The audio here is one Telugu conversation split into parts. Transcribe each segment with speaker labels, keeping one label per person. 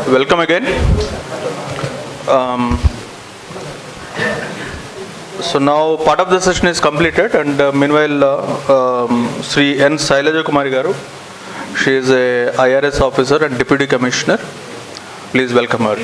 Speaker 1: welcome again. Um, so now part of the session is completed, and uh, meanwhile, uh, um, Sri N. Sailaja Kumari Garu, she is a IRS officer and deputy commissioner. Please welcome her.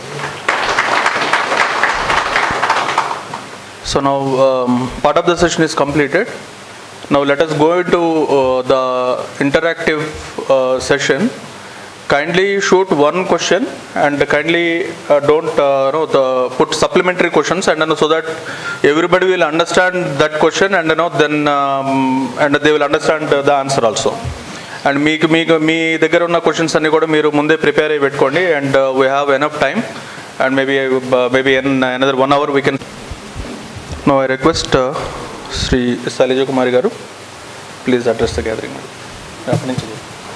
Speaker 1: So now um, part of the session is completed. Now let us go into uh, the interactive uh, session. Kindly shoot one question and kindly uh, don't uh, know the put supplementary questions and you know, so that everybody will understand that question and you know then um, and they will understand the answer also. And మీకు మీకు మీ దగ్గర ఉన్న క్వశ్చన్స్ అన్ని కూడా మీరు ముందే ప్రిపేర్ అయ్యి పెట్టుకోండి and we have enough time and maybe maybe an another one hour we can no I request Shri Sailaja Kumari గారు ప్లీజ్ అడ్రస్ ద గ్యాదరింగ్ అక్కడి నుంచి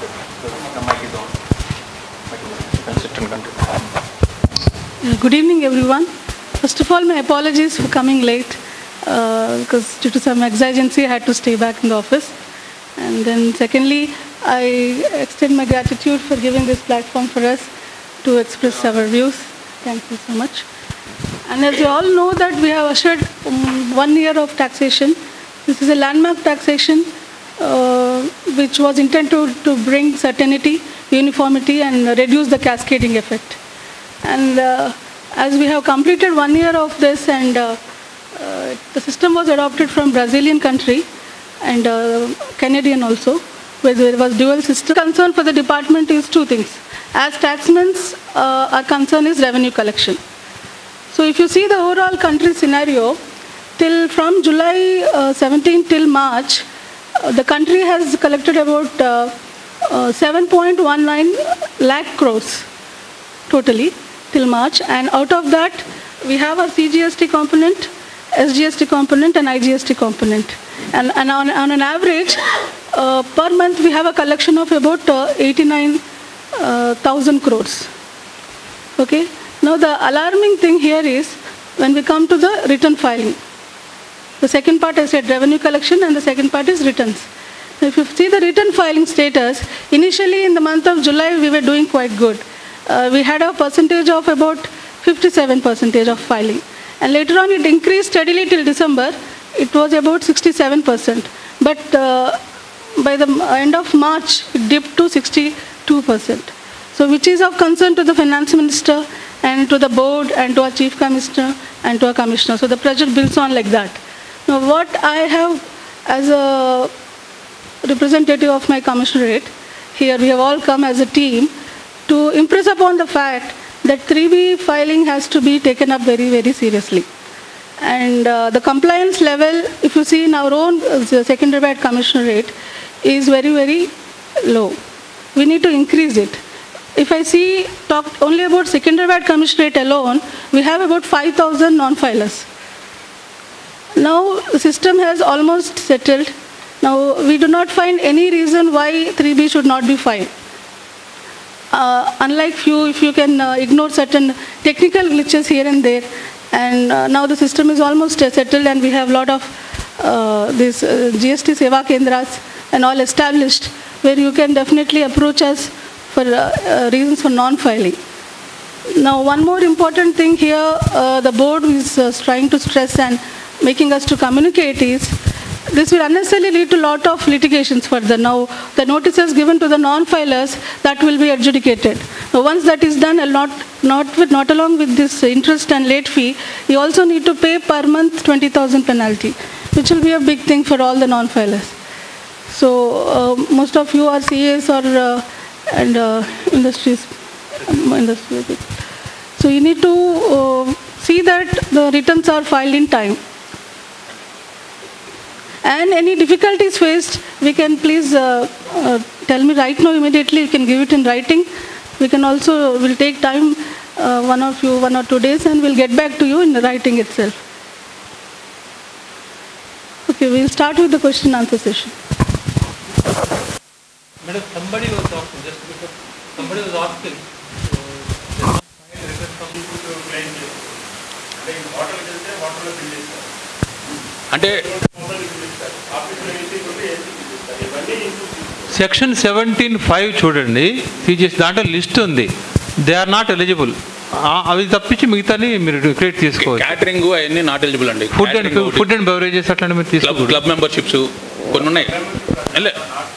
Speaker 1: sit and continue
Speaker 2: Uh, Good evening, everyone. First of all, my apologies for coming late uh, because due to some exigency, I had to stay back in the office. And then, secondly, I extend my gratitude for giving this platform for us to express our views. Thank you so much. And as you all know, that we have ushered um, one year of taxation. This is a landmark taxation uh, which was intended to, to bring certainty, uniformity, and reduce the cascading effect. And uh, as we have completed one year of this, and uh, uh, the system was adopted from Brazilian country and uh, Canadian also, where there was dual system. Concern for the department is two things. As taxmen's, uh, our concern is revenue collection. So if you see the overall country scenario, till from July uh, 17 till March, uh, the country has collected about uh, uh, 7.19 lakh crores totally till March, and out of that we have a CGST component, SGST component, and IGST component. And, and on, on an average, uh, per month we have a collection of about uh, 89,000 crores. Okay. Now the alarming thing here is when we come to the return filing. The second part I said revenue collection and the second part is returns. Now, if you see the return filing status, initially in the month of July we were doing quite good. Uh, we had a percentage of about 57 percentage of filing. And later on it increased steadily till December. It was about 67 percent. But uh, by the end of March it dipped to 62 percent. So which is of concern to the finance minister and to the board and to our chief commissioner and to our commissioner. So the pressure builds on like that. Now what I have as a representative of my commissionerate, here we have all come as a team to impress upon the fact that 3B filing has to be taken up very, very seriously. And uh, the compliance level, if you see in our own uh, secondary commissionerate, is very, very low. We need to increase it. If I see, talk only about Secunderabad Commissionerate alone, we have about 5,000 non-filers. Now, the system has almost settled. Now, we do not find any reason why 3B should not be filed. Uh, unlike few, if you can uh, ignore certain technical glitches here and there, and uh, now the system is almost uh, settled and we have a lot of uh, these uh, GST Seva Kendras and all established, where you can definitely approach us for uh, uh, reasons for non-filing. Now, one more important thing here, uh, the board is uh, trying to stress and making us to communicate is, this will unnecessarily lead to a lot of litigations further. Now, the notices given to the non-filers, that will be adjudicated. Now, once that is done, and not, not, with, not along with this interest and late fee, you also need to pay per month 20,000 penalty, which will be a big thing for all the non-filers. So, uh, most of you are CAs or uh, and uh, industries, um, industry. So, you need to uh, see that the returns are filed in time. And any difficulties faced, we can please uh, uh, tell me right now immediately. You can give it in writing. We can also will take time, uh, one or few, one or two days, and we'll get back to you in the writing itself. Okay, we'll start with the question and answer session.
Speaker 3: Madam, somebody was asking, just because somebody was asking, so there's no file request from
Speaker 4: claim చేస్తారు అంటే ఈ హోటల్కి వెళ్తే హోటల్లో బిల్ చేస్తారు
Speaker 1: అంటే
Speaker 4: హోటల్కి బిల్ ఇస్తారు ఆఫీస్లో ఏసీ ఉంటే ఏసీ బిల్ ఇస్తారు ఇవన్నీ ఇంటూ
Speaker 3: సెక్షన్ సెవెంటీన్ ఫైవ్ చూడండి సిజిఎస్ దాంట్లో లిస్ట్ ఉంది
Speaker 5: దే ఆర్ నాట్ ఎలిజిబుల్ అవి తప్పించి మిగతాని మీరు క్రియేట్ చేసుకోవచ్చు
Speaker 6: క్యాటరింగ్ అవన్నీ నాట్ ఎలిజిబుల్ అండి
Speaker 5: food and food and beverages అట్లాంటి మీరు
Speaker 6: క్లబ్
Speaker 5: తీసుకోవచ్చు
Speaker 6: క్లబ్ మెంబర్షిప్స్ కొన్ని ఉన్నాయి లే,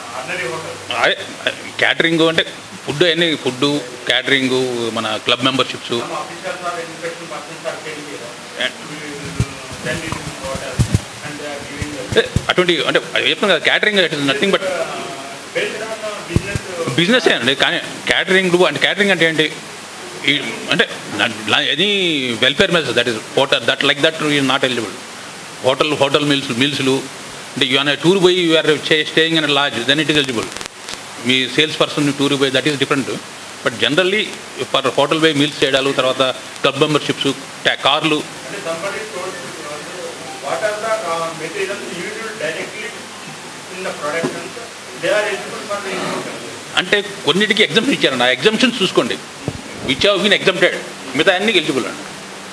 Speaker 6: అదే క్యాటరింగ్ అంటే ఫుడ్ అన్ని ఫుడ్ క్యాటరింగ్ మన club memberships
Speaker 4: officials or inspection persons are taking care of. We will send it in water and they are giving the
Speaker 6: అటువంటి అంటే అది చెప్తున్నాను కదా catering it is nothing but
Speaker 4: based on uh, business uh,
Speaker 6: business అండి కానీ క్యాటరింగ్ అంటే క్యాటరింగ్ అంటే ఏంటి ఈ అంటే any welfare measures that is hotel that like that you not eligible hotel hotel meals మీల్స్లు అంటే యూ అనే టూర్ పోయి you are staying in lodge then it is eligible మీ సేల్స్ పర్సన్ టూర్ పోయి that is different but generally for hotel పోయి మీల్స్ చేయడాలు తర్వాత క్లబ్ మెంబర్షిప్స్ కార్లు
Speaker 4: and somebody told uh, what are the uh, materials used directly in the production, they are eligible for the income.
Speaker 6: అంటే కొన్నిటికి ఎగ్జామ్షన్ ఇచ్చారండి ఆ ఎగ్జామ్షన్స్ చూసుకోండి విచ్ ఆర్ బీన్ ఎగ్జామ్టెడ్ మిగతా అన్ని ఎలిజిబుల్ అండి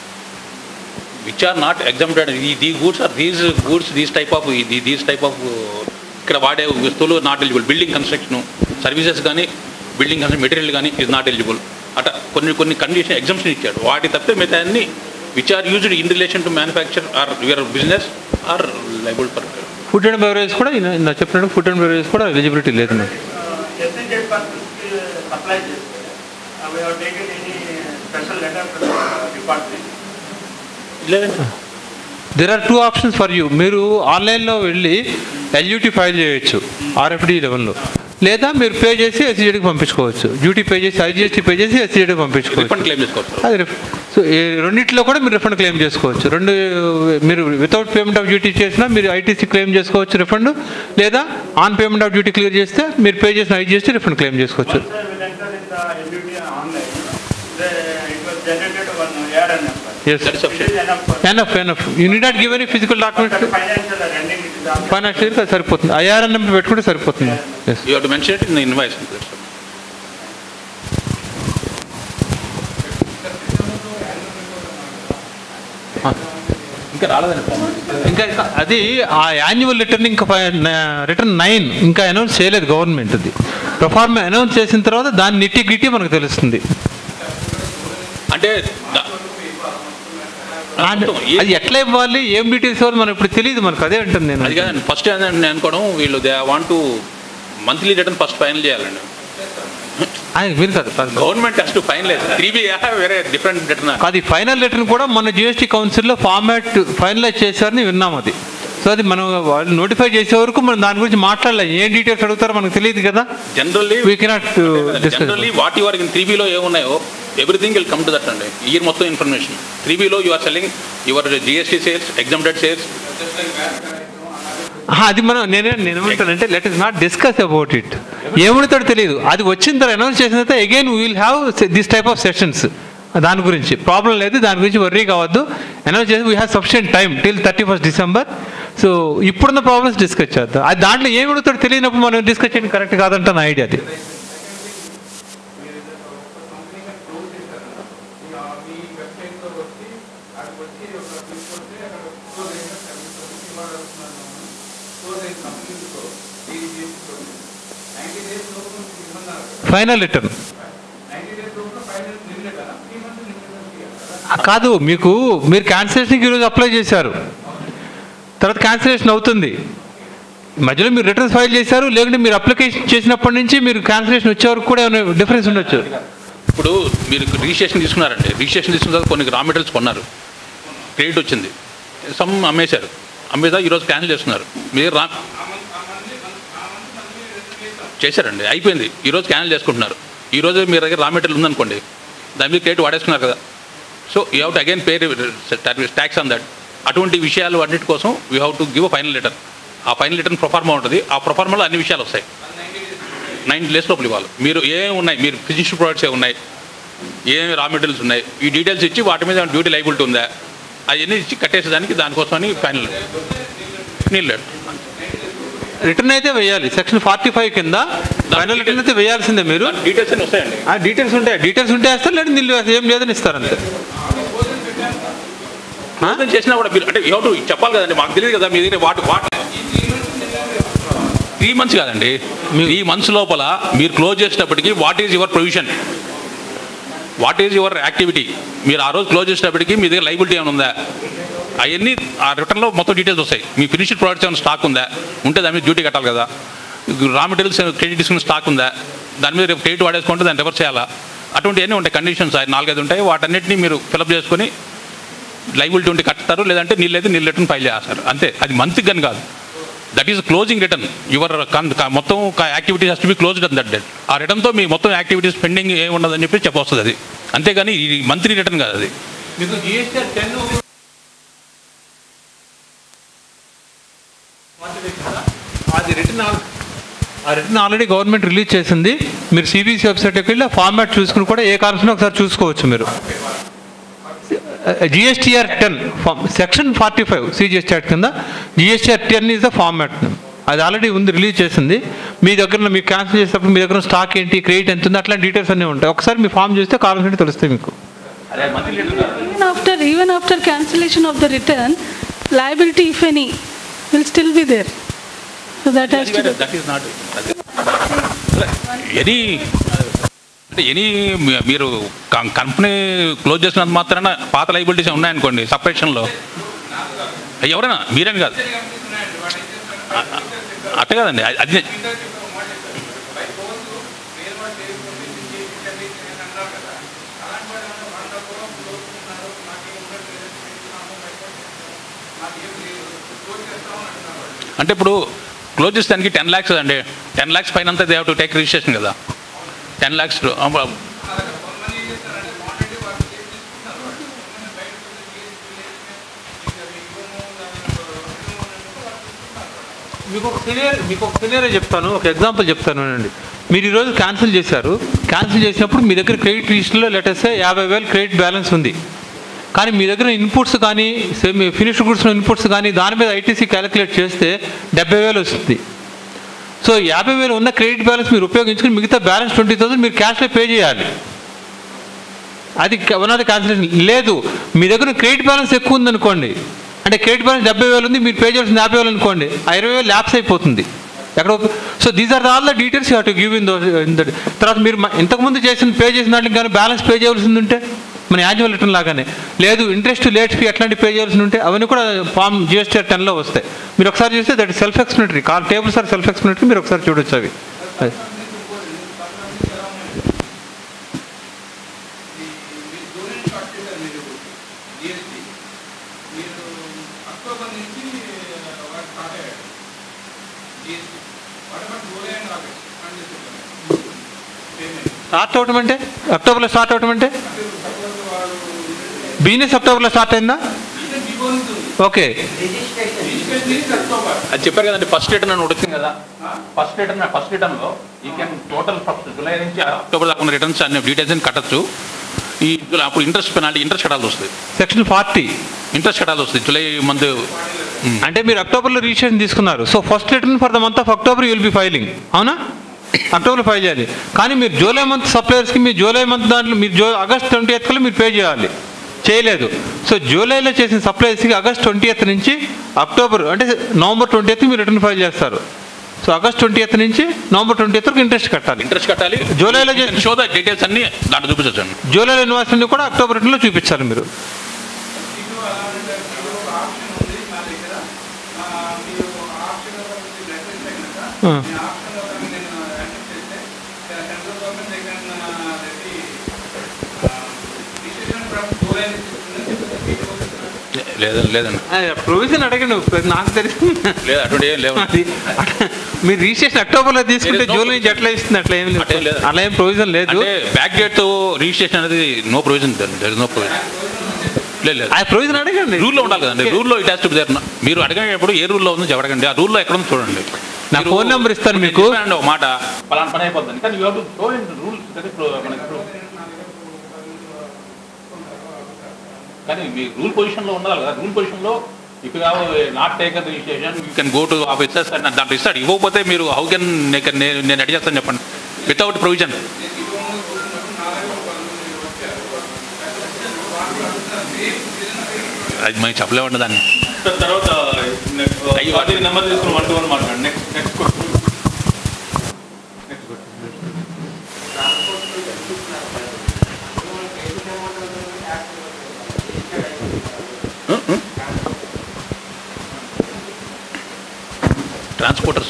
Speaker 6: విచ్ ఆర్ నాట్ ఎగ్జామ్టెడ్ ఈ the goods are these goods these type of these type of ఇక్కడ వాడే వస్తువులు not eligible building construction services కానీ బిల్డింగ్ కన్స్ట్రక్షన్ మెటీరియల్ కానీ ఇస్ నాట్ ఎలిజిబుల్ అట కొన్ని కొన్ని కండిషన్ ఎగ్జామ్షన్ ఇచ్చాడు వాటి తప్పితే మిగతా అన్ని which are used in relation to manufacture or your business are liable for
Speaker 5: food and beverage కూడా నా చెప్పినట్టు ఫుడ్ అండ్ బెవరేజ్ కూడా ఎలిజిబిలిటీ లేదు నాకు
Speaker 4: Essential persons uh, supply this. Uh, we have taken any special letter from the department.
Speaker 6: లేదండి
Speaker 5: there are two options for you మీరు ఆన్లైన్లో వెళ్ళి ఎల్యూటీ ఫైల్ చేయొచ్చు ఆర్ఎఫ్డి లెవెల్లో లేదా మీరు పే చేసి ఎస్సీజీడికి పంపించుకోవచ్చు డ్యూటీ పే చేసి ఐజీఎస్టీ పే చేసి ఎస్సీజీడికి పంపించుకోవచ్చు
Speaker 6: రిఫండ్ క్లెయిమ్ చేసుకోవచ్చు
Speaker 5: అది రిఫ్- సో ఈ రెండిట్లో కూడా మీరు రిఫండ్ క్లెయిమ్ చేసుకోవచ్చు రెండు మీరు వితౌట్ పేమెంట్ ఆఫ్ డ్యూటీ చేసినా మీరు ఐటీసీ క్లెయిమ్ చేసుకోవచ్చు రిఫండ్ లేదా on payment of duty clear చేస్తే మీరు పే చేసిన ఐజీఎస్టీ రిఫండ్ క్లెయిమ్ చేసుకోవచ్చు
Speaker 4: Sir, we entered in the LUT online. The, it was generated one ARN number.
Speaker 5: Yes
Speaker 6: That is
Speaker 4: It
Speaker 6: sufficient.
Speaker 4: is enough for
Speaker 5: enough enough you need not give any physical
Speaker 4: but
Speaker 5: document
Speaker 4: financial rendering it is also.
Speaker 5: ఫైనాన్షియల్గా సరిపోతుంది ఐఆర్ఎన్ నెంబర్ పెట్టుకుంటే సరిపోతుంది yes
Speaker 6: you have to mention it in the invoice ఇంకా రాలేదండి
Speaker 5: ఇంకా ఇంకా అది ఆ యాన్యువల్ రిటర్న్ ఇంకా రిటర్న్ నైన్ ఇంకా అనౌన్స్ చేయలేదు గవర్నమెంట్ అది ప్రొఫార్మ్ అనౌన్స్ చేసిన తర్వాత దాని నిట్టి గిట్టి మనకు తెలుస్తుంది
Speaker 6: అంటే ద-
Speaker 5: అండ్
Speaker 6: ఏ-
Speaker 5: అది ఎట్లా ఇవ్వాలి ఏం డీటెయిల్స్ ఇవ్వాలి మనకు ఇప్పుడు తెలియదు మనకు అదే ఉంటుంది నేను
Speaker 6: అది కాదండి ఫస్ట్ ఏంటంటే నేను అనుకోవడం వీళ్ళు they want to monthly return first final చేయాలండి
Speaker 5: ఆయన మీరు కాదు కాదు.
Speaker 6: Government has to finalise three B వేరే డిఫరెంట్ రిటర్న్
Speaker 5: అది ఫైనల్ రిటర్న్ కూడా మన జిఎస్టీ కౌన్సిల్లో ఫార్మాట్ ఫైనలైజ్ చేశారని విన్నాం అది సో అది మనం వాళ్ళు నోటిఫై చేసే వరకు మనం దాని గురించి మాట్లాడలేదు ఏం డీటెయిల్స్ అడుగుతారో మనకు తెలియదు కదా
Speaker 6: generally
Speaker 5: we cannot discuss
Speaker 6: generally what your in three below ఏమున్నాయో everything will come to that అండి ఇయర్ మొత్తం information three below you are selling your GST sales exempted sales
Speaker 5: అది మనం నేనే నేను ఏమంటానంటే let us not discuss about it ఏముడతాడో తెలియదు అది వచ్చిన తర్వాత అనౌన్స్ చేసిన తర్వాత again will have this type of sessions దాని గురించి ప్రాబ్లం లేదు దాని గురించి వర్రీ కావద్దు అనౌన్స్ చేసి we have sufficient time till thirty first December so ఇప్పుడున్న ప్రాబ్లమ్స్ డిస్కస్ చేద్దాం అది దాంట్లో ఏమి అడుగుతాడో తెలియనప్పుడు మనం డిస్కస్ చేయడం కరెక్ట్ కాదంట నా ఐడియా అది ఫైనల్ రిటర్న్ కాదు మీకు మీరు క్యాన్సిలేషన్కి ఈరోజు అప్లై చేశారు తర్వాత క్యాన్సిలేషన్ అవుతుంది మధ్యలో మీరు రిటర్న్స్ ఫైల్ చేశారు లేకుంటే మీరు అప్లికేషన్ చేసినప్పటి నుంచి మీరు క్యాన్సిలేషన్ వచ్చే వరకు కూడా ఏమైనా డిఫరెన్స్ ఉండొచ్చు
Speaker 6: ఇప్పుడు మీరు రిజిస్ట్రేషన్ తీసుకున్నారండి రిజిస్ట్రేషన్ తీసుకున్న తర్వాత కొన్ని రా మెటీరియల్స్ కొన్నారు క్రెడిట్ వచ్చింది సమ్ అమ్మేశారు అమ్మేదా ఈరోజు క్యాన్సిల్ చేస్తున్నారు మీరు రా చేశారండి అయిపోయింది ఈరోజు క్యాన్సిల్ చేసుకుంటున్నారు ఈరోజు మీ దగ్గర రా మెటీరియల్ ఉందనుకోండి దాని మీద క్రెడిట్ వాడేసుకున్నారు కదా so you have to again pay tax on that అటువంటి విషయాలు అన్నిటి కోసం you have to give a final return ఆ ఫైనల్ రిటర్న్ ప్రొఫార్మా ఉంటుంది ఆ ప్రొఫార్మాలో అన్ని విషయాలు వస్తాయి నైన్ డేస్ లోపల ఇవ్వాలి మీరు ఏమి ఉన్నాయి మీరు ఫిజిషియల్ ప్రొడక్ట్స్ ఏ ఉన్నాయి ఏమి రా మెటీరియల్స్ ఉన్నాయి ఈ డీటెయిల్స్ ఇచ్చి వాటి మీద డ్యూటీ లైబిలిటీ ఉందా అవన్నీ ఇచ్చి కట్టేసేదానికి దానికోసమని ఫైనల్ నీళ్ళు
Speaker 5: రిటర్న్ అయితే వేయాలి సెక్షన్ ఫార్టీ ఫైవ్ కింద ఫైనల్ రిటర్న్ అయితే వేయాల్సిందే మీరు
Speaker 6: డీటెయిల్స్ అన్ని వస్తాయండి
Speaker 5: ఆ డీటెయిల్స్ ఉంటాయి డీటెయిల్స్ ఉంటే వేస్తారు లేదా నిల్లు ఏం లేదని ఇస్తారు అంతే
Speaker 6: మోసం చేసినా కూడా మీరు అంటే ఎవరు చెప్పాలి కదండి మాకు తెలియదు కదా మీ దగ్గర వాటి వాటి త్రీ మంత్స్ కాదండి త్రీ మంత్స్ లోపల మీరు క్లోజ్ చేసేటప్పటికి what is your provision what is your activity మీరు ఆ రోజు క్లోజ్ చేసేటప్పటికి మీ దగ్గర లైబిలిటీ ఏమైనా ఉందా అవన్నీ ఆ రిటర్న్లో మొత్తం డీటెయిల్స్ వస్తాయి మీ ఫినిష్డ్ ప్రోడక్ట్స్ ఏమైనా స్టాక్ ఉందా ఉంటే దాని మీద డ్యూటీ కట్టాలి కదా రా మెటీరియల్స్ క్రెడిట్ తీసుకున్న స్టాక్ ఉందా దాని మీద రేపు క్రెడిట్ వాడేసుకుంటే దాన్ని రివర్స్ చేయాలా అటువంటివన్నీ ఉంటాయి కండిషన్స్ నాలుగైదు ఉంటాయి వాటన్నిటిని మీరు ఫిలప్ చేసుకొని లైబిలిటీ ఉంటే కట్టారు లేదంటే నీళ్ళైతే నీళ్ళు రిటర్న్ ఫైల్ చేస్తారు అంతే అది మంత్కి కానీ కాదు that is closing return your మొత్తం activities has to be closed on that date ఆ రిటర్న్తో మీ మొత్తం యాక్టివిటీస్ పెండింగ్ ఏమి ఉండదని చెప్పి చెప్పొస్తుంది అది అంతేగాని ఈ మంత్లీ రిటర్న్ కాదు అది
Speaker 5: మీకు జిఎస్టీ టెన్ అది రిటర్న్ ఆ రిటర్న్ ఆల్రెడీ గవర్నమెంట్ రిలీజ్ చేసింది మీరు సిబిసి వెబ్సైట్కి వెళ్ళి ఆ ఫార్మాట్ చూసుకుని కూడా ఏ కారణం ఒకసారి చూసుకోవచ్చు మీరు GSTR ten section forty five CGST act కింద GSTR ten is the format అది ఆల్రెడీ ఉంది రిలీజ్ చేసింది మీ దగ్గర మీకు క్యాన్సిల్ చేసేటప్పుడు మీ దగ్గర స్టాక్ ఏంటి క్రెడిట్ ఎంత ఉంది అట్లా డీటెయిల్స్ అన్నీ ఉంటాయి ఒకసారి మీ ఫామ్ చేస్తే కావాల్సినట్టు తెలుస్తాయి మీకు
Speaker 2: Even after, even after cancellation of the return, liability, if any, will still be there. So that has to be.
Speaker 6: That is not any అంటే ఎనీ మీరు కంపెనీ క్లోజ్ చేసినంత మాత్రాన పాత లైబిలిటీస్ ఉన్నాయనుకోండి సపరేషన్లో ఎవరైనా మీరని కాదు అట్ట కాదండి అది- అది అంటే ఇప్పుడు క్లోజ్ చేసేదానికి టెన్ ల్యాక్స్ అండి టెన్ ల్యాక్స్ పైన అంతా they have to take registration కదా టెన్ ల్యాక్స్
Speaker 5: మీకు ఒక సినియర్ మీకు ఒక సినియరే చెప్తాను ఒక ఎగ్జాంపుల్ చెప్తాను అండి మీరు ఈరోజు క్యాన్సిల్ చేశారు క్యాన్సిల్ చేసినప్పుడు మీ దగ్గర క్రెడిట్ లిస్టులో లెటర్స్ యాభై వేలు క్రెడిట్ బ్యాలెన్స్ ఉంది కానీ మీ దగ్గర ఇన్పుట్స్ కానీ మీ ఫినిష్డ్ గుడ్స్ ఇన్పుట్స్ కానీ దాని మీద ఐటీసీ క్యాలిక్యులేట్ చేస్తే డెబ్బై వేలు వస్తుంది సో యాభై వేలు ఉన్న క్రెడిట్ బ్యాలెన్స్ మీరు ఉపయోగించుకుని మిగతా బ్యాలెన్స్ ట్వంటీ థౌసండ్ మీరు క్యాష్లో పే చేయాలి అది వన్ ఆఫ్ ద క్యాన్సిలేషన్ లేదు మీ దగ్గర క్రెడిట్ బ్యాలెన్స్ ఎక్కువ ఉందనుకోండి అంటే క్రెడిట్ బ్యాలెన్స్ డెబ్బై వేలు ఉంది మీరు పే చేయాల్సింది యాభై వేలు అనుకోండి ఆ ఇరవై వేలు ల్యాప్స్ అయిపోతుంది ఎక్కడ so these are all the details you to give in in that తర్వాత మీరు మ- ఇంతకుముందు చేసిన పే చేసిన దాంట్లో కానీ బ్యాలెన్స్ పే చేయవలసింది ఉంటే మన యాన్యువల్ రిటర్న్ లాగానే లేదు ఇంట్రెస్ట్ లేట్ ఫీ అట్లాంటి పే చేయాల్సి ఉంటే అవన్నీ కూడా ఫామ్ జిఎస్టీ టెన్లో వస్తాయి మీరు ఒకసారి చూస్తే that self explanatory call tables are self explanatory మీరు ఒకసారి చూడొచ్చు అవి అది.
Speaker 4: అక్టోబర్ నుంచి వాడు స్టార్ట్ అయ్యాడు జిఎస్టీ వాడు బట్ జూలై అండ్ ఆగస్ట్ అని చెప్పారు పేమెంట్
Speaker 5: స్టార్ట్ అవటం అంటే అక్టోబర్లో స్టార్ట్ అవటం అంటే బిజినెస్ అక్టోబర్లో స్టార్ట్ అయిందా ఓకే
Speaker 6: అది చెప్పారు కదండి ఫస్ట్ రిటర్న్ అని ఉడుతుంది కదా ఫస్ట్ రిటర్న్ ఫస్ట్ రిటర్న్లో ఈ కెన్ టోటల్ ఫస్ట్ జూలై నుంచి అక్టోబర్ దాకా ఉన్న రిటర్న్స్ అన్ని డీటెయిల్స్ అని కట్టచ్చు ఈ అప్పుడు ఇంట్రెస్ట్ పెనాల్టీ ఇంట్రెస్ట్ కట్టాల్సి వస్తుంది
Speaker 5: సెక్షన్ ఫార్టీ
Speaker 6: ఇంట్రెస్ట్ కట్టాల్సి వస్తుంది జూలై మంత్
Speaker 5: అంటే మీరు అక్టోబర్లో రిజిస్ట్రేషన్ తీసుకున్నారు so first return for the month of October will be filing అవునా అక్టోబర్లో ఫైల్ చేయాలి కానీ మీరు జూలై మంత్ సప్లయర్స్కి మీరు జూలై మంత్ దాంట్లో మీరు జూ ఆగస్ట్ ట్వంటీ ఎయిత్లో మీరు పే చేయాలి చేయలేదు సో జూలైలో చేసిన సప్లయర్స్కి ఆగస్ట్ ట్వంటీ ఎయిత్ నుంచి అక్టోబర్ అంటే నవంబర్ ట్వంటీ ఎయిత్ మీరు రిటర్న్ ఫైల్ చేస్తారు సో ఆగస్ట్ ట్వంటీ ఎయిత్ నుంచి నవంబర్ ట్వంటీ ఎయిత్ వరకు ఇంట్రెస్ట్ కట్టాలి
Speaker 6: ఇంట్రెస్ట్ కట్టాలి
Speaker 5: జూలైలో చేసిన-
Speaker 6: షో ద డీటెయిల్స్ అన్ని దాంట్లో చూపించండి
Speaker 5: జూలైలో ఇన్వాయిస్ అన్ని కూడా అక్టోబర్ రిటర్న్లో చూపించాలి మీరు ఆ.
Speaker 6: లేదండి లేదండి
Speaker 5: ప్రొవిజన్ అడగండి నాకు తెలిసి
Speaker 6: లేదు అటువంటి ఏం లేవు
Speaker 5: అది మీరు రిజిస్ట్రేషన్ అక్టోబర్లో తీసుకుంటే
Speaker 6: There is no
Speaker 5: జూలై నుంచి ఎట్లా ఇస్తుంది అట్లా ఏం
Speaker 6: అట్లా ఏం
Speaker 5: లేదు
Speaker 6: లేదు.
Speaker 5: అలా ఏం ప్రొవిజన్ లేదు
Speaker 6: అంటే బ్యాక్ డేట్ రిజిస్ట్రేషన్ అనేది no provision there is no provision లేదు లేదు
Speaker 5: ఆ ప్రొవిజన్ అడగండి
Speaker 6: రూల్లో ఉండాలి కదండి రూల్లో ఇట్ హాస్ టు దేర్ మీరు అడగేటప్పుడు ఏ రూల్లో ఉందో అడగండి ఆ రూల్లో ఎక్కడ ఉందో చూడండి
Speaker 5: నా
Speaker 6: మీరు-
Speaker 5: phone number ఇస్తాను
Speaker 6: నేను
Speaker 5: మీకు.
Speaker 6: చెప్పానండి ఒక మాట పలానా పని అయిపోతుంది కానీ you have to show in rule కానీ మీ రూల్ పొజిషన్లో ఉండాలి కదా రూల్ పొజిషన్లో if you have not take registration you can go to officers and దాంట్లో ఇస్తాడు ఇవ్వకపోతే మీరు హౌ కెన్ నేను నేను రెడీ చేస్తాను చెప్పండి వితౌట్ ప్రొవిజన్ అది మేము చెప్పలేమండి దాన్ని
Speaker 4: తర్వాత
Speaker 6: అయ్యి
Speaker 4: వాటి నెంబర్ తీసుకుని వన్ టు వన్ మాట్లాడండి next next question
Speaker 6: transporters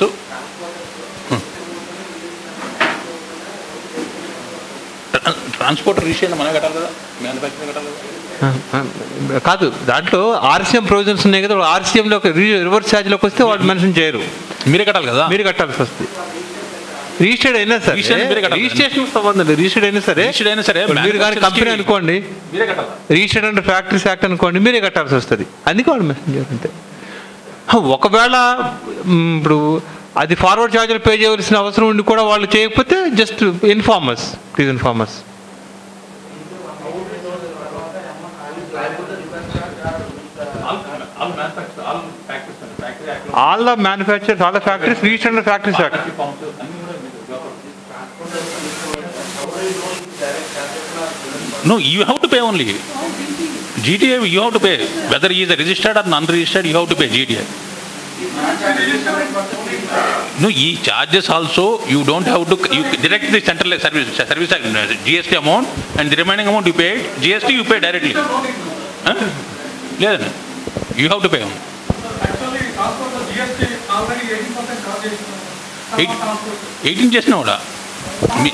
Speaker 6: transporter registration మనమే కట్టాలి కదా మ్యానుఫ్యాక్చరింగ్ కట్టాలి కదా
Speaker 5: ఆ, ఆ, కాదు దాంట్లో ఆర్సీఎం ప్రొవిజన్స్ ఉన్నాయి కదా ఆర్సీఎంలో రివర్స్ ఛార్జ్లోకి వస్తే వాళ్ళు మెన్షన్ చేయరు
Speaker 6: మీరే కట్టాలి కదా
Speaker 5: మీరు కట్టాల్సి వస్తుంది రిజిస్టర్డ్ అయినా సరే
Speaker 6: Registered మీరే కట్టాలి.
Speaker 5: రిజిస్ట్రేషన్ సంబంధం లేదు రిజిస్టర్డ్ అయినా సరే
Speaker 6: Registered అయినా సరే,
Speaker 5: ఇప్పుడు మీరు కానీ
Speaker 6: manufacturers
Speaker 5: కంపెనీ
Speaker 6: కి-
Speaker 5: అనుకోండి
Speaker 6: మీరే కట్టాలి
Speaker 5: రిజిస్టర్డ్ అండర్ ఫ్యాక్టరీస్ యాక్ట్ అనుకోండి మీరే కట్టాల్సి వస్తుంది అందుకే వాళ్ళు మెసేజ్ చేయరు అంతే హ, ఒకవేళ మ్, ఇప్పుడు అది ఫార్వర్డ్ ఛార్జీలు పే చేయవలసిన అవసరం ఉండి కూడా వాళ్ళు చేయకపోతే just informers please informers all the manufacturers all the factories registered under factories act
Speaker 6: No, you have to pay only. GTA, you have to pay. Whether he is registered or non-registered, you have to pay GTA. No, e charges also, you don't have to, you direct the central service, service uh, GST amount and the remaining amount you pay, GST you pay directly. Huh? లేదండి you have to pay
Speaker 4: actually transport GST already eighteen percent charge చేస్తున్నారు
Speaker 6: ఎయిట్ ఎయిటీన్ చేసినా కూడా మీ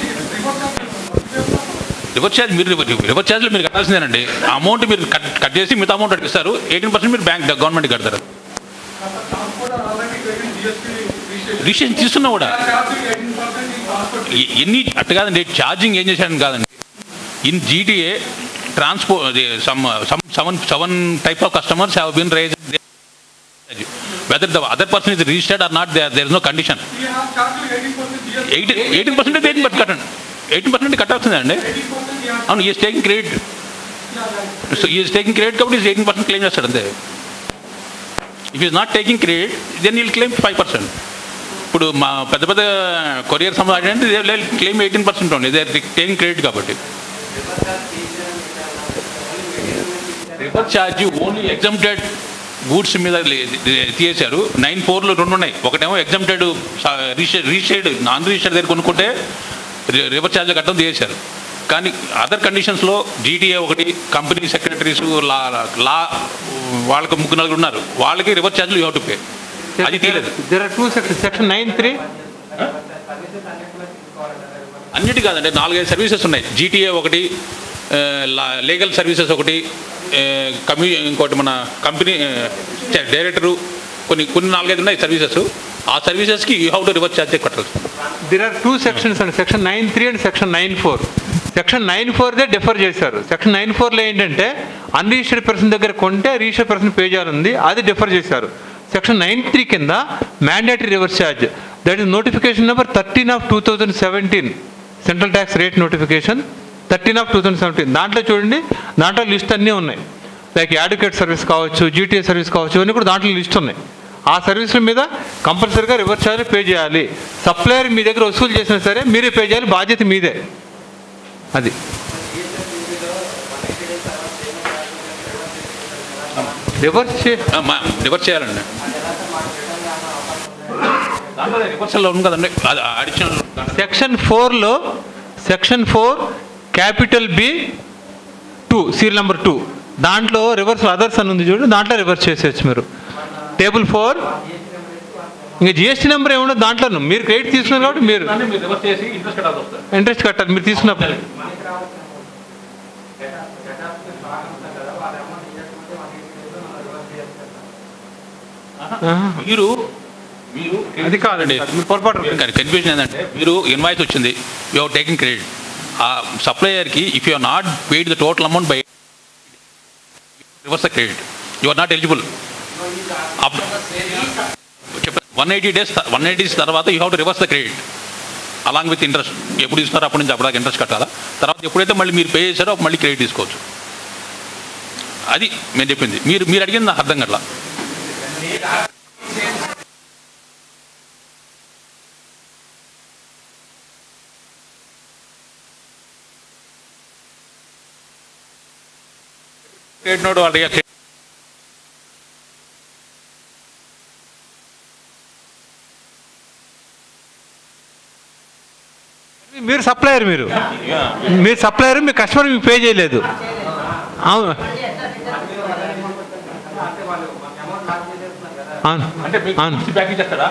Speaker 6: రివర్స్ ఛార్జ్ మీరు రివర్స్ ఛార్జ్లో మీరు కట్టాల్సిందేనండి ఆ అమౌంట్ మీరు కట్ కట్ చేసి మిగతా అమౌంట్ అడిగిస్తారు ఎయిటీన్ పర్సెంట్ మీరు బ్యాంక్ గవర్నమెంట్ కడతారు
Speaker 4: transport already GST registration
Speaker 6: registration తీసుకున్నా కూడా
Speaker 4: ఛార్జ్ ఎయిటీన్ పర్సెంట్ ఈ ట్రాన్స్పోర్ట్
Speaker 6: ఎ- ఎన్ని అట్టు కాదండి ఛార్జింగ్ ఏం చేశాడని కాదండి in GTA transport some some seven seven type of customers have been raise whether the other person is registered or not there is no condition
Speaker 4: ఈ charge eighteen percent GST
Speaker 6: eighteen eighteen percent eighteen percent కట్టండి ఎయిటీన్ పర్సెంట్ కట్టాల్సిందండి
Speaker 4: ఎయిటీన్ పర్సెంట్
Speaker 6: అవును is taking credit so is taking credit కాబట్టి ఈజ్ ఎయిటీన్ పర్సెంట్ క్లెయిమ్ చేస్తాడు అంతే if is not taking credit then he'll claim five percent ఇప్పుడు మా పెద్ద పెద్ద కొరియర్ సంబంధం అంటే క్లెయిమ్ ఎయిటీన్ పర్సెంట్ ఉంది ఇదే టేకింగ్ క్రెడిట్ కాబట్టి reverse charge only exempted goods మీద లే- తీసేశారు నైన్ ఫోర్లు రెండు ఉన్నాయి ఒకటేమో ఎగ్జామ్టెడ్ రిజిస్టర్డ్ నాన్ రిజిస్టర్డ్ దగ్గర కొనుక్కుంటే రి- రివర్స్ ఛార్జ్ కట్టడం తీసేశారు కానీ అదర్ కండిషన్స్లో జీటీఏ ఒకటి కంపెనీ సెక్రటరీస్ లా లా వాళ్ళకి ముగ్గురు నలుగురు ఉన్నారు వాళ్ళకి రివర్స్ ఛార్జ్లు యూ టు పే అది తీయలేదు
Speaker 5: there are two section section nine three
Speaker 6: అన్నిటి కాదండి నాలుగైదు సర్వీసెస్ ఉన్నాయి జీటీఏ ఒకటి లీగల్ సర్వీసెస్ ఒకటి కమ్యూ ఇంకోటి మన కంపెనీ డైరెక్టరు కొన్ని కొన్ని నాలుగైదు ఉన్నాయి సర్వీసెస్ ఆ సర్వీసెస్కి you have to reverse charge కట్టాలి
Speaker 5: దిర్ ఆర్ టూ సెక్షన్స్ అండి section nine three and section nine four section nine ఫోర్దే డిఫర్ చేశారు సెక్షన్ నైన్ ఫోర్లో ఏంటంటే అన్రిజిస్టర్డ్ పర్సన్ దగ్గర కొంటే రిజిస్టర్డ్ పర్సన్ పే చేయాలంది అది డిఫర్ చేశారు సెక్షన్ నైన్ త్రీ కింద mandatory reverse charge that is notification number thirteen of two thousand seventeen central tax rate notification thirteen of two thousand seventeen దాంట్లో చూడండి దాంట్లో లిస్ట్ అన్నీ ఉన్నాయి లైక్ యాడ్యుకేట్ సర్వీస్ కావచ్చు జీటీఏ సర్వీస్ కావచ్చు ఇవన్నీ కూడా దాంట్లో లిస్ట్ ఉన్నాయి ఆ సర్వీసుల మీద కంపల్సరీగా రివర్స్ ఛార్జ్ పే చేయాలి సప్లయర్ మీ దగ్గర వసూలు చేసినా సరే మీరే పే చేయాలి బాధ్యత మీదే అది రివర్స్ చే
Speaker 6: రివర్స్ చేయాలండి దాంట్లో రివర్సల్లో ఉంది కదండి అది అడిషనల్
Speaker 5: సెక్షన్ ఫోర్లో section four capital B two serial number two దాంట్లో రివర్స్ అదర్స్ అని ఉంది చూడండి దాంట్లో రివర్స్ చేసేయచ్చు మీరు టేబుల్ ఫోర్ ఇంకా జిఎస్టీ నెంబర్ ఏముండదు దాంట్లో మీరు క్రెడిట్ తీసుకున్నారు కాబట్టి మీరు
Speaker 6: మీరు రివర్స్ చేసి ఇంట్రెస్ట్ కట్టాల్సి వస్తుంది
Speaker 5: ఇంట్రెస్ట్ కట్టాలి మీరు తీసుకున్నప్పుడు ఆహా.
Speaker 6: మీరు మీరు
Speaker 5: అది కాదండి మీరు పొరపాటు
Speaker 6: కానీ కన్ఫ్యూజన్ ఏంటంటే మీరు ఇన్వాయిస్ వచ్చింది యూ హెవ్ టేకింగ్ క్రెడిట్ ఆ సప్లయర్కి if you are not paid the total amount by reverse the credit you are not eligible one eighty days one eighty days తర్వాత you have to reverse the credit along with interest ఎప్పుడు ఇస్తున్నారో అప్పటి నుంచి అప్పటిదాకా ఇంట్రెస్ట్ కట్టాలా తర్వాత ఎప్పుడైతే మళ్ళీ మీరు పే చేశారో అప్పుడు మళ్ళీ క్రెడిట్ తీసుకోవచ్చు అది నేను చెప్పింది మీరు మీరు అడిగింది నాకు అర్థం కట్లా క్రెడిట్ నోట్ వాళ్ళ
Speaker 5: మీరు సప్లయర్ మీరు మీరు సప్లయర్ మీ కస్టమర్ మీకు పే చేయలేదు అవును అవును
Speaker 6: అంటే మీకు
Speaker 5: అవును
Speaker 6: ప్యాకేజ్ చేస్తాడా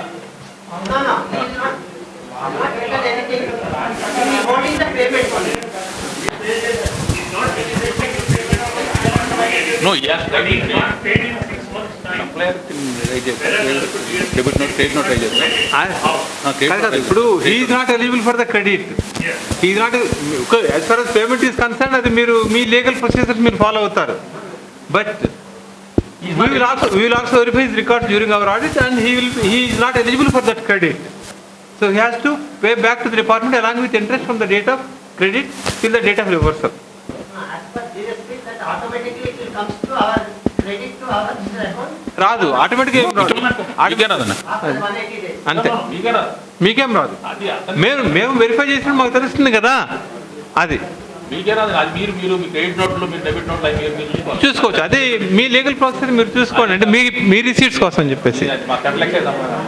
Speaker 6: No, yes, I mean, supplier can raise it. Debit note, credit note raise it.
Speaker 5: కాదు కాదు, ఇప్పుడు he's not eligible for the credit he's not as far as payment is concern అది మీరు మీ లీగల్ ప్రొసీజర్ మీరు ఫాలో అవుతారు but we will also we will also verify his records during our audit and he will he is not eligible for that credit so he has to pay back to the department along with interest from the date of credit till the date of reversal
Speaker 7: As per GST, that automatically it will comes to our credit to our account
Speaker 5: రాదు ఆటోమేటిక్ ఏం రాదు
Speaker 6: మీకే రాదన్న
Speaker 7: after 180 days.
Speaker 5: అంతే
Speaker 6: మీకే రాదు
Speaker 5: మీకేం రాదు
Speaker 6: అది అతను
Speaker 5: మేము మేము వెరిఫై చేసినప్పుడు మాకు తెలుస్తుంది కదా అది
Speaker 6: మీకే రాదు అది మీరు మీరు మీ క్రెడిట్ నోట్లు మీ డెబిట్ నోట్లు అవి మీరు మీరు చూసుకోవాలి
Speaker 5: చూసుకోవచ్చు అదే మీ లీగల్ ప్రాసెస్ మీరు చూసుకోండి అంటే మీ మీ రిసీట్స్ కోసం చెప్పేసి
Speaker 6: అది మా టెన్ లెక్కే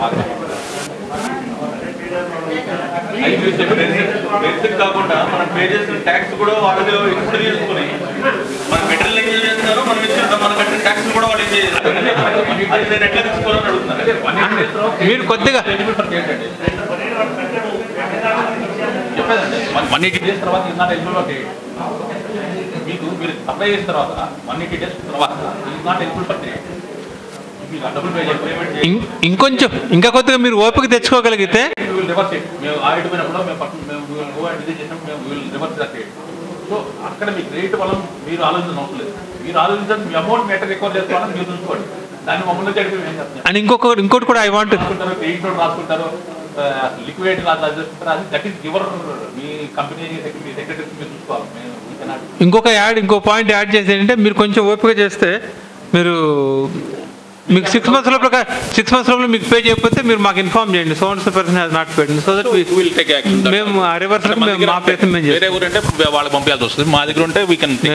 Speaker 1: అది మీరు చెప్పిన బేసిక్ కాకుండా మనం పే చేసిన ట్యాక్స్ కూడా వాళ్ళు ఎక్స్ట్రా చేసుకుని మన మెటీరియల్ ఏం చేస్తున్నారు మనం ఇచ్చిన మన కట్టిన ట్యాక్స్ కూడా వాళ్ళు ఏం చేస్తారు అది నేను ఎట్లా తీసుకోవాలని అడుగుతున్నాను
Speaker 5: మీరు కొద్దిగా
Speaker 6: చెప్పేదండి వన్ ఎయిటీ డేస్ తర్వాత is not eligible for credit మీకు మీరు అప్లై చేసిన తర్వాత వన్ ఎయిటీ డేస్ తర్వాత is not eligible for credit మీకు డబ్బులు పే చేసి పేమెంట్
Speaker 5: ఇం- ఇంకొంచెం ఇంకా కొద్దిగా మీరు ఓపిక తెచ్చుకోగలిగితే
Speaker 6: విల్ రివర్స్ ఇట్ మేము ఆడిట్ పోయినప్పుడు మేము పక్కన మేము విల్ గో అండ్ విజిట్ చేసినప్పుడు మేము will reverse the credit so అక్కడ మీ క్రెడిట్ వల్ల మీరు ఆలోచించిన అవసరం లేదు మీరు ఆలోచించండి మీ అమౌంట్ మెటర్ రికవర్ చేసుకోవాలని మీరు చూసుకోండి దాన్ని మమ్మల్ని జరిపి ఏం చెప్తున్నాం
Speaker 5: అండ్ ఇంకొక ఇంకోటి కూడా ఐ వాంట్
Speaker 6: రాసుకుంటారు క్రెడిట్ నోట్ రాసుకుంటారు లిక్విడ్ రాసుకుంటారు అది దట్ ఈస్ యువర్ మీ కంపెనీ సెక్రటరీ మీరు చూసుకోవాలి మేము we cannot
Speaker 5: ఇంకొక యాడ్ ఇంకో పాయింట్ యాడ్ చేసి ఏంటంటే మీరు కొంచెం ఓపిక చేస్తే మీరు మీకు సిక్స్ మంత్స్ లోపల సిక్స్ మంత్స్ లోపల మీకు పే చేయకపోతే మీరు మాకు ఇన్ఫార్మ్ చేయండి so so person has not paid so that
Speaker 6: So, we will take action. That's
Speaker 5: మేము
Speaker 6: all.
Speaker 5: ఆ రివర్స్
Speaker 6: అంటే మన
Speaker 5: మేము
Speaker 6: దగ్గర
Speaker 5: మా ప్రయత్నం మేము
Speaker 6: వేరే
Speaker 5: చేస్తాం
Speaker 6: ఊరు అంటే వాళ్ళకి పంపించాల్సి వస్తుంది మా దగ్గర ఉంటే వీ కెన్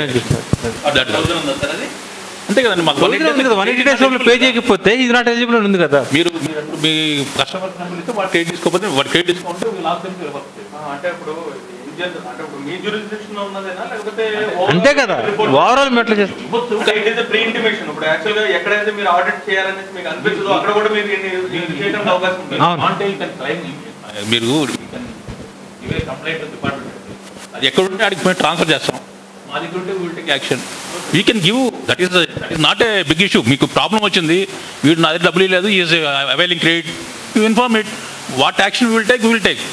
Speaker 6: అంతే కదండి మాకు
Speaker 5: వన్ ఎయిటీ డేస్ లోపల పే చేయకపోతే ఇది నాట్ ఎలిజిబుల్ అని ఉంది కదా
Speaker 6: మీరు మీరు మీ కస్టమర్ నెంబర్ ఇస్తే వాడు క్రెడిట్ తీసుకోకపోతే వాడు క్రెడిట్ తీసుకుంటే లాస్ట్ టైం
Speaker 1: అంటే ఇప్పుడు ఏం చేద్దాం అంటే ఇప్పుడు మీ జ్యూరిస్డిక్షన్ లో ఉన్నదేనా లేకపోతే
Speaker 5: అంతే కదా ఓవరాల్ మెట్లు చేస్తాం
Speaker 1: ఇట్ ఇస్ ప్రీ ఇంటిమేషన్ ఇప్పుడు యాక్చువల్ గా ఎక్కడైతే మీరు ఆడిట్ చేయాలనేసి మీకు అనిపించదో అక్కడ కూడా మీరు ఇన్ని- ఇన్ని చేయడానికి అవకాశం ఉంది
Speaker 5: అవును.
Speaker 6: అంటే you can claim, మీరు ఇవే కంప్లైంట్ డిపార్ట్మెంట్ అది ఎక్కడ ఉంటే అడిగి మేము ట్రాన్స్ఫర్ చేస్తాం మా దగ్గర ఉంటే will take action we can give that is that is not a big issue మీకు ప్రాబ్లం వచ్చింది వీడు నా దగ్గర డబ్బులు లేదు is availing credit you inform it what action will take will take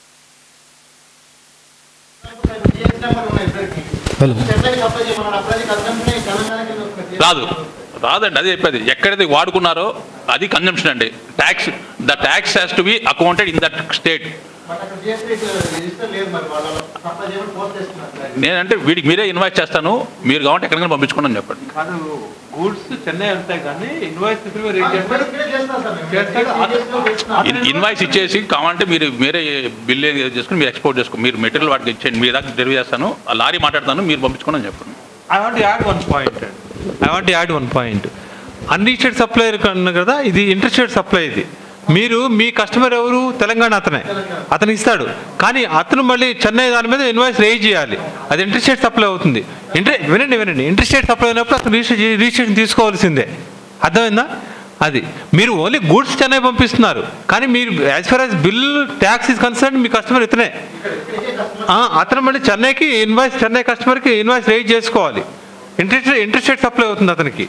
Speaker 7: GST number ఉన్నాయి ఇద్దరికి. చెట్లకి సప్లై చేయమన్నారు అప్పుడు కన్సంప్షన్ తెలంగాణకి వస్తుంది.
Speaker 6: రాదు రాదండి అదే చెప్పేది ఎక్కడైతే వాడుకున్నారో అది కన్జంప్షన్ అండి tax the tax has to be accounted in that state
Speaker 7: but అక్కడ GST రిజిస్టర్ లేదు మరి వాళ్ళ సప్లై చేయమని పోస్ట్ చేస్తున్నారు
Speaker 6: నేనంటే వీడికి మీరే ఇన్వైట్ చేస్తాను మీరు కావాలంటే ఎక్కడికైనా పంపించుకోండి అని చెప్పండి
Speaker 5: కాదు గూడ్స్ చెన్నై వెళ్తాయి కానీ ఇన్వాయిస్
Speaker 7: ఇక్కడే చేస్తాం సార్ మేము.
Speaker 5: చేస్తారు.
Speaker 7: GST లో చేస్తున్నాం.
Speaker 6: ఇన్- ఇన్వాయిస్ ఇచ్చేసి కావాలంటే మీరు మీరే బిల్ చేసుకుని మీరు ఎక్స్పోర్ట్ చేసుకో మీరు మెటీరియల్ వాటికి ఇచ్చేయండి మీ దాకా డెలివరీ చేస్తాను ఆ లారీ మాట్లాడతాను మీరు పంపించుకోండి అని చెప్పండి
Speaker 5: I want add one point I want add one point unregistered supplier కన్నా కదా ఇది ఇంట్రెస్టెడ్ సప్లై ఇది మీరు మీ కస్టమర్ ఎవరు తెలంగాణ అతనే అతను ఇస్తాడు కానీ అతను మళ్ళీ చెన్నై దాని మీద ఇన్వాయిస్ రేజ్ చేయాలి అది ఇంట్రెస్టెడ్ సప్లై అవుతుంది ఇంట్రె వినండి వినండి ఇంట్రెస్టెడ్ సప్లై అయినప్పుడు అతను రిజిస్టర్ రిజిస్ట్రేషన్ తీసుకోవాల్సిందే అర్థమైందా అది మీరు ఓన్లీ గూడ్స్ చెన్నై పంపిస్తున్నారు కానీ మీరు as far as bill tax is concern మీ కస్టమర్ ఇతనే ఆ, అతను మళ్ళీ చెన్నైకి ఇన్వాయిస్ చెన్నై కస్టమర్కి ఇన్వాయిస్ రేజ్ చేసుకోవాలి ఇంట్రెస్ట్ ఇంట్రెస్టెడ్ సప్లై అవుతుంది అతనికి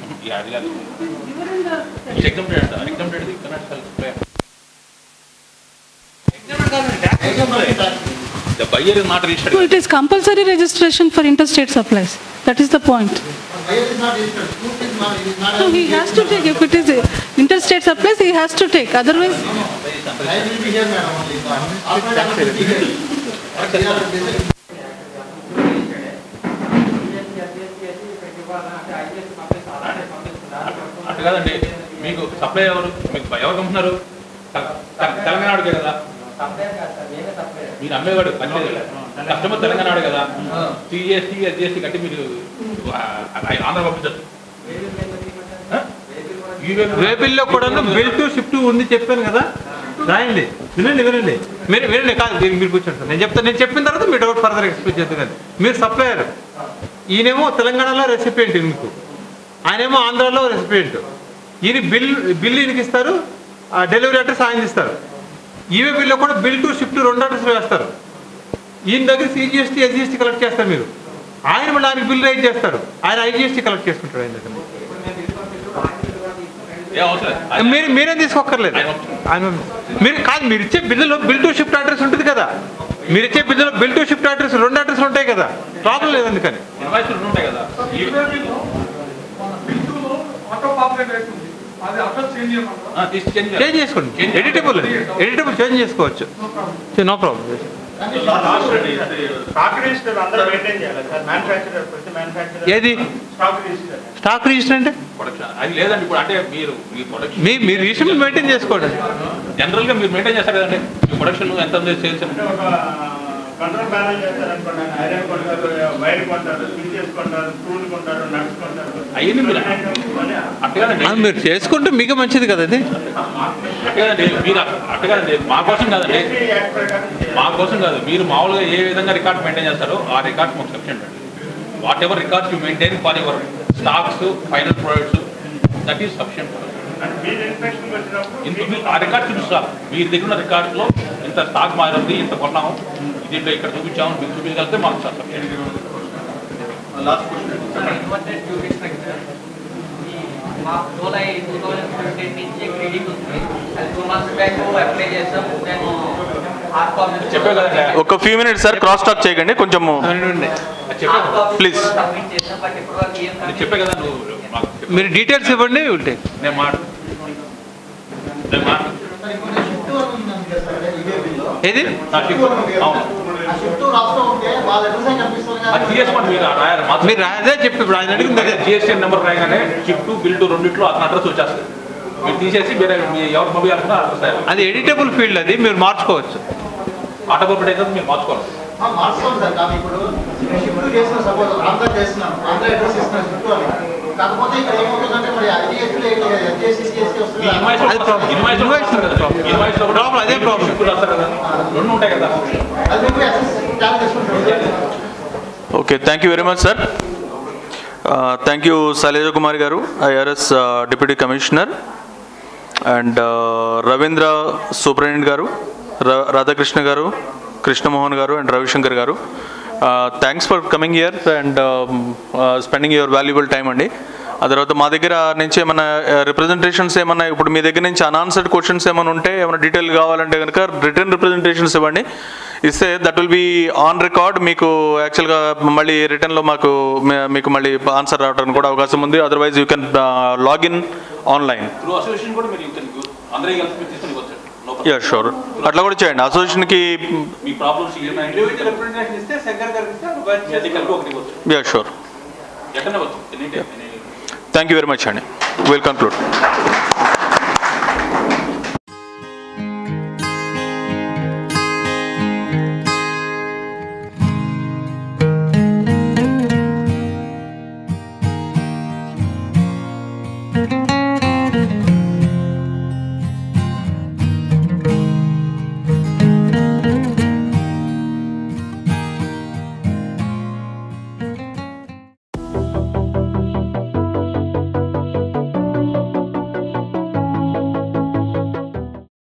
Speaker 6: the buyer is not
Speaker 2: So
Speaker 6: registered
Speaker 2: it is compulsory registration for interstate supplies. That is the point.
Speaker 7: Buyer is not registered. Proof is not- is not
Speaker 2: So he has to take, if it is interstate supplies, he has to take, otherwise,
Speaker 7: I will be here, madam, only. After that, I will be here. But we are busy.
Speaker 6: అటు కాదండి మీకు సప్లై ఎవరు మీకు ఎవరు పంపుతున్నారు తె- తె- తెలంగాణకే కదా మీరు అమ్మేవాడు కస్టమర్ తెలంగాణ కదా సిఎస్టీ ఎస్జిఎస్టీ కట్టి మీరు ఆ, ఆంధ్ర పంపించచ్చు
Speaker 5: వేపిల్లో కూడా బిల్ టు షిఫ్ట్ ఉంది చెప్పాను కదా రాయండి వినండి వినండి మీరు వినండి కాదు మీరు మీరు కూర్చోండి సార్ నేను చెప్తాను నేను చెప్పిన తర్వాత మీ డౌట్ ఫర్దర్ ఎక్స్ప్లెయిన్ చేద్దాం కానీ మీరు సప్లయర్ ఈయనేమో తెలంగాణలో రెసిపియంట్ మీకు ఆయనేమో ఆంధ్రాలో రెసిపియంట్ ఈయన బిల్ బిల్ ఈయనకి ఇస్తారు ఆ డెలివరీ అడ్రస్ ఆయన ఇస్తారు ఈవే బిల్లో కూడా బిల్ టు షిఫ్ట్ రెండు అడ్రస్లు వేస్తారు ఈయన దగ్గర సిజిఎస్టీ ఎస్జిఎస్టీ కలెక్ట్ చేస్తారు మీరు ఆయన మళ్ళీ ఆయనకి బిల్ రైట్ చేస్తారు ఆయన ఐజిఎస్టీ కలెక్ట్ చేసుకుంటారు ఆయన దగ్గర
Speaker 6: ఏ అవసరం లేదు.
Speaker 5: మీరు మీరేం తీసుకోక్కర్లేదు ఆయన మీరు కాదు మీరు ఇచ్చే బిల్లులో బిల్ టు షిఫ్ట్ అడ్రస్ ఉంటుంది కదా మీరు ఇచ్చే బిల్లులో బిల్ టు షిఫ్ట్ అడ్రస్ రెండు అడ్రస్లు ఉంటాయి కదా ప్రాబ్లం లేదు అందుకని
Speaker 6: ఇన్వాయిస్లు ఉంటాయి కదా ఈ-
Speaker 4: ఆటో పాపులేట్ అవుతుంది అది అడ్రస్ చేంజ్ చేయమంటారా
Speaker 6: ఆ, తీసి చేంజ్ చేయాలి.
Speaker 5: చేంజ్ చేసుకోండి
Speaker 6: Change
Speaker 5: ఎడిటబుల్ ఎడిటబుల్ చేంజ్ చేసుకోవచ్చు నో ప్రాబ్లం
Speaker 7: స్టాక్ రిజిస్టర్ అందరూ మెయింటైన్ చేయాలి సార్ మ్యానుఫ్యాక్చరర్ ప్రతి మ్యానుఫ్యాక్చరర్
Speaker 5: ఏది
Speaker 7: స్టాక్ రిజిస్టర్
Speaker 5: స్టాక్ రిజిస్టర్ అంటే
Speaker 6: ప్రొడక్షన్ అది లేదండి ఇప్పుడు అంటే మీరు మీ ప్రొడక్షన్
Speaker 5: మీ మీరు రిజిస్టర్ మెయింటైన్ చేసుకోండి
Speaker 6: జనరల్ గా మీరు మెయింటైన్ చేస్తారు కదండి మీ ప్రొడక్షన్ ఎంత ఉంది సేల్స్
Speaker 7: అంటే ఒక కంట్రోల్ బ్యాలెన్స్ చేస్తారు అనుకోండి ఐరన్ కొంటారు వైర్ కొంటారు స్విచెస్ కొంటారు స్క్రూలు కొంటారు నట్స్ కొంటారు
Speaker 6: అవన్నీ మీరు అట్టగానండి
Speaker 5: ఆ, మీరు చేసుకుంటే మీకు మంచిది కదా అది
Speaker 6: అట్టగానండి మీరు అట్టగానండి మా కోసం కాదండి
Speaker 7: యాక్ట్ ప్రకారం చేయాలి.
Speaker 6: మా కోసం కాదు మీరు మామూలుగా ఏ విధంగా రికార్డ్ మెయింటైన్ చేస్తారో ఆ రికార్డ్ మాకు సఫిషియంట్ అండి whatever records you maintain for your stocks final products that is sufficient
Speaker 7: అంటే మీరు ఇన్స్పెక్షన్ వచ్చినప్పుడు
Speaker 6: ఇంత ఆ రికార్డ్ చూపిస్తారు మీ దగ్గర ఉన్న రికార్డ్స్లో ఇంత స్టాక్ మారింది ఇంత కొన్నాము దీంట్లో ఇక్కడ చూపించాము మీకు చూపించగలిగితే మాకు సఫిషియంట్
Speaker 8: మా జూలై టూ థౌజండ్ ఫిఫ్టీన్ నుంచి క్రెడిట్ ఉంది అది టూ మంత్స్ బ్యాక్ అప్లై చేసాం నేను హార్డ్ కాపీ
Speaker 6: చెప్పే కదండి
Speaker 1: ఒక few minutes sir cross talk చేయకండి కొంచెం
Speaker 6: అది చెప్పే
Speaker 8: హార్డ్ కాపీ
Speaker 1: Please.
Speaker 8: సబ్మిట్ చేసాం బట్ ఇప్పుడు వరకు ఏం
Speaker 6: అది చెప్పే కదా నువ్వు మాకు చెప్పు.
Speaker 5: మీరు డీటెయిల్స్ ఇవ్వండి ఉంటాయి
Speaker 6: నేను మాట నేను మాట
Speaker 7: సార్ ఇప్పుడు షిఫ్ట్ వన్ ఉందండి కదా సార్ ఇదే బిల్లో
Speaker 5: ఏది
Speaker 6: నా షిఫ్ట్ అవును
Speaker 7: ఆ షిఫ్ట్ రాస్తూ ఉంటే వాళ్ళ అడ్రస్ కనిపిస్తుంది
Speaker 6: అది జిఎస్ వన్ మీరు రాయాలి మాకు
Speaker 5: మీరు అదే చెప్పి ఇప్పుడు ఆయన అడిగింది అదే
Speaker 6: జిఎస్టీ నెంబర్ రాయగానే షిఫ్ట్ బిల్డ్ రెండిట్లో అతని అడ్రస్ వచ్చేస్తుంది మీరు తీసేసి మీరు మీ ఎవరు పంపించాలన్నా అడ్రస్ రాయాలి
Speaker 5: అది ఎడిటబుల్ ఫీల్డ్ అది మీరు మార్చుకోవచ్చు
Speaker 6: ఆటోమేటిక్ అయితే మీరు మార్చుకోవాలి
Speaker 7: మార్చుకోండి సార్ కానీ ఇప్పుడు షిఫ్ట్ చేసిన సపోజ్ ఆంధ్ర చేస్తున్నాను ఆంధ్ర అడ్రస్ ఇస్తున్నాను షిఫ్ట్ అని కాకపోతే ఇక్కడ ఏమవుతుందంటే మరి ఐడిఎస్లో ఎస్జిఎస్సి సిజిఎస్సి
Speaker 6: ఈ
Speaker 7: వస్తుంది
Speaker 6: ఇన్వాయిస్
Speaker 5: అది problem.
Speaker 6: ఇన్వాయిస్
Speaker 5: Invoice
Speaker 6: రాస్తారు కదా
Speaker 5: problem.
Speaker 6: ఇన్వాయిస్ లో
Speaker 5: Problem, అదే problem.
Speaker 6: షిఫ్ట్ రాస్తారు కదా రెండు ఉంటాయి కదా
Speaker 7: అది మీకు అసెస్ క్యాల్ చేసుకుంటారు
Speaker 1: okay thank you very much sir thank you Shailaja Kumar గారు IRS deputy commissioner and Ravindra superintendent గారు రా- రాధాకృష్ణ గారు కృష్ణమోహన్ గారు అండ్ రవిశంకర్ గారు thanks for coming here and spending your valuable time అండి ఆ తర్వాత మా దగ్గర నుంచి ఏమైనా రిప్రజెంటేషన్స్ ఏమన్నా ఇప్పుడు మీ దగ్గర నుంచి అనాన్సర్డ్ క్వశ్చన్స్ ఏమైనా ఉంటే ఏమైనా డీటెయిల్ కావాలంటే కనుక రిటర్న్ రిప్రజెంటేషన్స్ ఇవ్వండి ఇస్తే that will be on record మీకు యాక్చువల్గా మళ్ళీ రిటర్న్లో మాకు మీ- మీకు మళ్ళీ ఆన్సర్ రావడానికి కూడా అవకాశం ఉంది otherwise you can login online
Speaker 6: through association కూడా మీరు అందరికీ కలిసి మీరు తీసుకొని వచ్చారు
Speaker 1: యా షూర్ అట్లా కూడా చేయండి అసోసియేషన్కి
Speaker 6: మీ ప్రాబ్లమ్స్ ఏమైనా
Speaker 5: రిప్రజెంటేషన్ ఇస్తే శంకర్ గారికి ఇస్తే
Speaker 6: మీ అది కలిపి ఒకటి వచ్చు
Speaker 1: యా షూర్
Speaker 6: ఎక్కడనే వచ్చు any time any
Speaker 1: thank you very much అండి విల్ కన్క్లూడ్